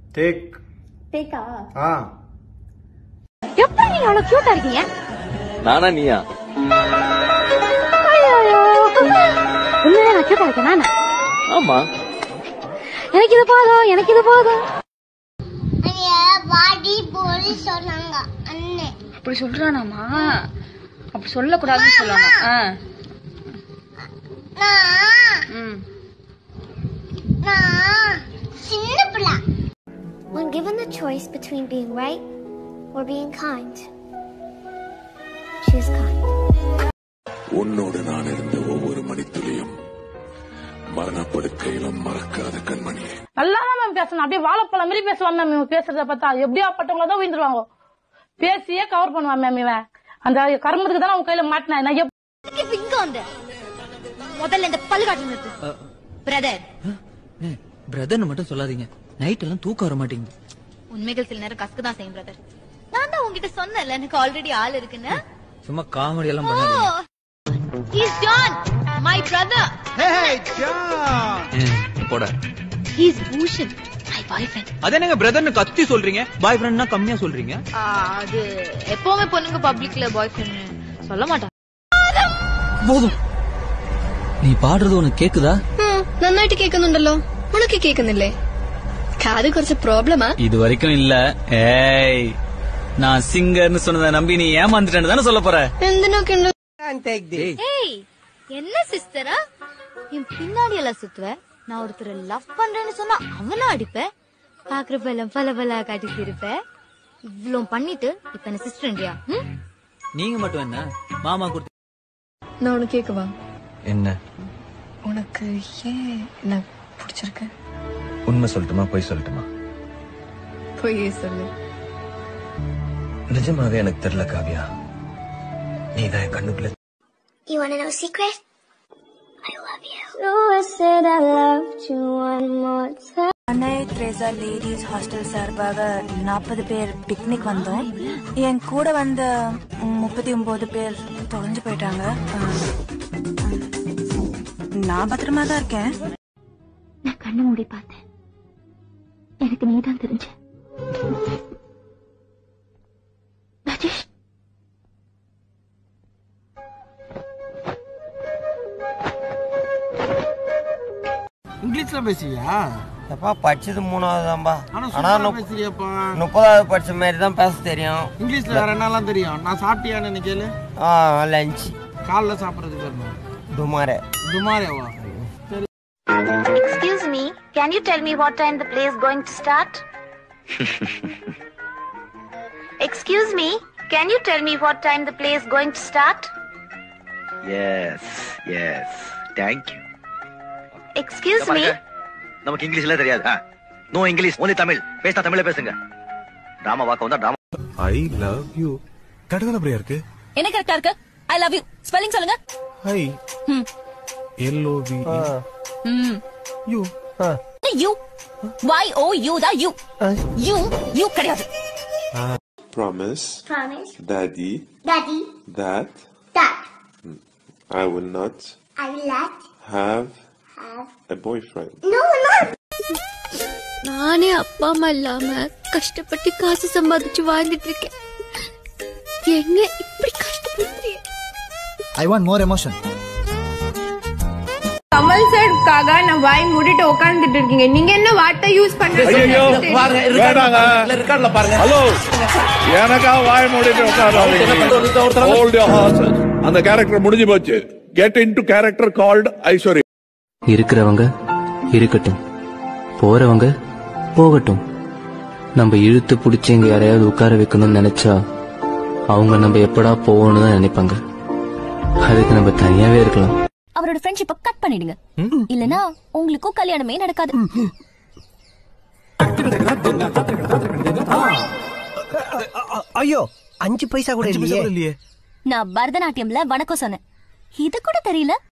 Take டேக்கா ஆ எப்படி நீங்க அவ்வளவு கியூட்டா இருக்கீங்க நானா நீயா ஐயோ உண்மையிலே நான் கியூட்டா இருக்கேன் நானா ஆமா எனக்கு இது போதும் எனக்கு இது போதும் வாடி போடி சொன்னாங்க அண்ணன் அப்படி சொல்றானாமா அப்படி சொல்லக்கூடாதுன்னு சொல்லாமா ஆ, நான் ம். நான் சின்ன பிள்ளை When given the choice between being right or being kind, choose kind. உன்னோடு நான் இருந்த ஒவ்வொரு மணித்துளியும் மரணப்படுக்கையிலும் மறக்காத கண்மணியே நல்லா தான் மேம் பேசணும் அப்படியே வாழைப்பழம் மாதிரி பேசுவான் மேம் இவன் பேசுறத பார்த்தா எப்படியா பட்டவங்கள தான் விழுந்துருவாங்க பேசியே கவர் பண்ணுவான் மேம் இவன் அந்த கர்மத்துக்கு தான் அவன் கையில மாட்டினேன் நான் எப்~ இங்க வந்த முதல்ல இந்த பல்காட்டு நிறுத்து பிரதர் பிரதர்னு மட்டும் சொல்லாதீங்க நைட் எல்லாம் தூக்கம் வர மாட்டேங்குது உண்மைகள் சில நேரம் கசக்கு தான் செய்யும் பிரதர் நான் தான் உங்ககிட்ட சொன்னேன்ல எனக்கு ஆல்ரெடி ஆள் இருக்குன்னு சும்மா காமெடி எல்லாம் பண்ணாதீங்க ஹீஸ் ஜான் மை பிரதர் ஏ, போடா he's Bhushan my boyfriend அது என்னங்க பிரதர்னு கத்தி சொல்றீங்க பாய் ஃப்ரெண்ட்னா கம்மியா சொல்றீங்க அது எப்பவுமே பொண்ணுங்க பப்ளிக்ல பாய் ஃப்ரெண்ட் சொல்ல மாட்டான் போதும் நீ பாடுறது உனக்கு கேக்குதா നന്നായിട്ട് കേൾക്കുന്നുണ്ടല്ലോ ഉണക്ക് കേൾക്കുന്നില്ലേ കാത് കുറച്ച് പ്രോബ്ലമാ இது வரைக்கும் இல்ல ஏய் நான் சிங்கர்னு சொன்னதை நம்பி நீ ஏமாந்துட்டேன்னு தானே சொல்ல போற എന്തിനൊക്കെ ഉണ്ട് ஏய் என்ன சிஸ்டரா என் பின்னாடி எல்லாம் சுத்துவ நான் ஒருத்தரை லவ் பண்றேன்னு சொன்னா அவனா அடிப்பேன் பாக்குறப்ப எல்லாம் பல பல காட்டி இருப்பேன் இவ்ளோ பண்ணிட்டு இப்ப என்ன சிஸ்டர்ன்றியா நீங்க மட்டும் என்ன மாமா கொடுத்து நான் உனக்கு கேட்கவா என்ன உனக்கு ஏன் என்ன பிடிச்சிருக்கு உண்மை சொல்லட்டுமா பொய் சொல்லட்டுமா பொய்யே சொல்லு நிஜமாவே எனக்கு தெரியல காவியா நீ தான் என் கண்ணுக்குள்ள You want to know a secret? I love you. So I said I loved you one more time. அன்னை த்ரேசா லேடிஸ் ஹாஸ்டல் சார்பாக நாற்பது பேர் பிக்னிக் வந்தோம் என் கூட வந்த முப்பத்தி ஒன்பது பேர் தொலைஞ்சு போயிட்டாங்க அஹ், நான் பத்திரமா தான் இருக்கேன் நான் கண்ணு மூடி பார்த்தேன் எனக்கு நீதான் தெரிஞ்ச ராஜேஷ் இங்கிலீஷ்ல பேசுவியா எப்பா படிச்சது மூணாவது தான்பா ஆனா ஆனா சூப்பரா முப்- பேசுறியப்பா முப்பதாவது படிச்ச மாதிரி தான் பேச தெரியும் இங்கிலீஷ்ல வேற என்னலாம் தெரியும் நான் சாப்பிட்டியான்னு எனக்கு கேளு ஆ லஞ்ச் காலைல சாப்பிடுறதுக்கு வரணும் டுமாரே துமாரேவா Excuse me, can you tell me what time the play is going to start? Excuse me, can you tell me what time the play is going to start? Yes yes thank you Excuse me, நமக்கு இங்கிலீஷ்ல தெரியாது no English only Tamil பேசினா தமிழ்ல பேசுங்க drama வாக்க வந்தா drama I love you கடுதான அப்படியா இருக்கு என்ன கரெக்டா இருக்கு ஐ லவ் யூ ஸ்பெல்லிங் சொல்லுங்க I L O V U U Y O U தான் யூ யூ யூ கிடையாது promise promise, daddy Daddy, that that I will not I will not have have. a boyfriend No, not. நானே அப்பா அம்மா இல்லாம கஷ்டப்பட்டு காசு சம்பாதிச்சு வாழ்ந்துட்டு இருக்கேன் என்ன இப்படி கஷ்டப்படுறீங்க I want more emotion Kamal சார்க்காக நான் வாய் மூடிட்டு உட்கார்ந்துட்டு இருக்கீங்க நீங்க என்ன வார்த்தை யூஸ் ரெக்கார்ட்ல பாருங்க ஹலோ எனக்கா வாய் மூடிட்டு உட்கார்ந்து அந்த கேரக்டர் முடிஞ்சு போச்சு get into character called Aishwarya இருக்கிறவங்க இருக்கட்டும் போறவங்க போகட்டும் நம்ம இழுத்து பிடிச்சி இங்க யாரையாவது உட்கார வைக்கணும்னு நினைச்சா அவங்க நம்ம எப்படா போவோம்னு தான் நினைப்பாங்க அதுக்கு நம்ம தனியாவே இருக்கலாம் அவரோட ஃப்ரெண்ட்ஷிப்பை கட் பண்ணிடுங்க இல்லனா உங்களுக்கும் கல்யாணமே நடக்காது ஐயோ அஞ்சு பைசா கூட இல்லையே நான் பரதநாட்டியம்ல வணக்கம் சொன்னேன் இது கூட தெரியல